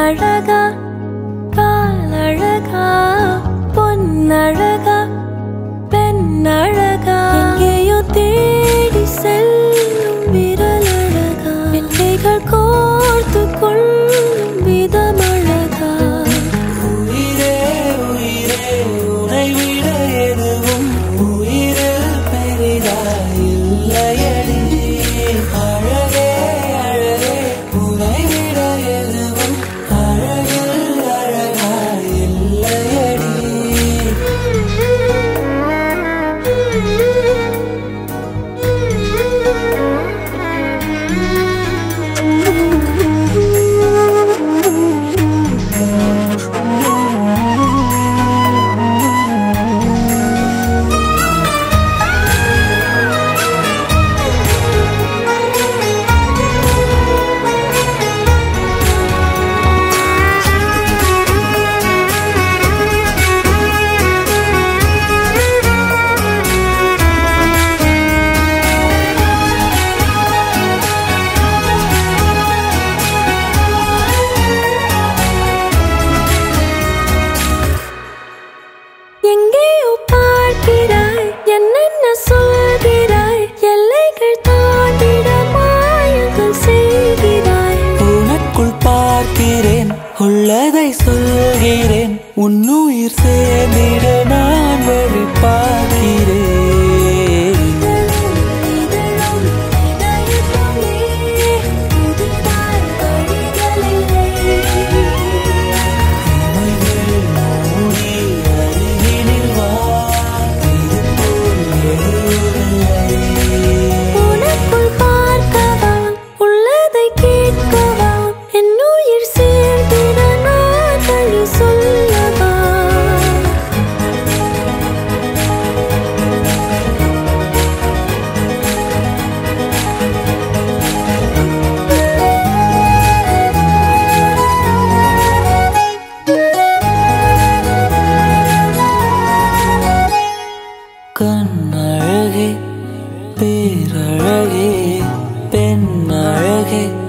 அழகா பாலழகா பொன்னழகா பெண்ணழகா எங்கேயோ தேடி செல்லும் விரலழகா எல்லைகள் கோர்த்து கொள்ளும் விதமழகா உயிரே உயிரே உனை விட எதுவும் உயிரில் பெரிதாயில்லையடி அழகே அழகே உனை விட எதுவும் அழகில் அழகாயில்லையடி எங்கேயோ பார்க்கிறாய் என்னென்ன சொல்கிறாய் எல்லைகள் தாண்டிட மாயங்கள் செய்கிறாய் உனக்குள் பார்க்கிறேன் உள்ளதை சொல்கிறேன் உன்னுயிர் சேர்ந்திட நான் வழி பார்க்கிறேன் இதழும் இதயத்துமே புதிதாய் வழிகளில்லை இமைகள் மூடி அருகினில் வா இது போல் எதுவுமில்லை உனக்குள் பார்க்கவா உள்ளதை கேட்கவா என் உயிர் சேர்ந்திட நான் வழி சொல்லவா கண்ணழகே பேரழகே பெண்ணழகே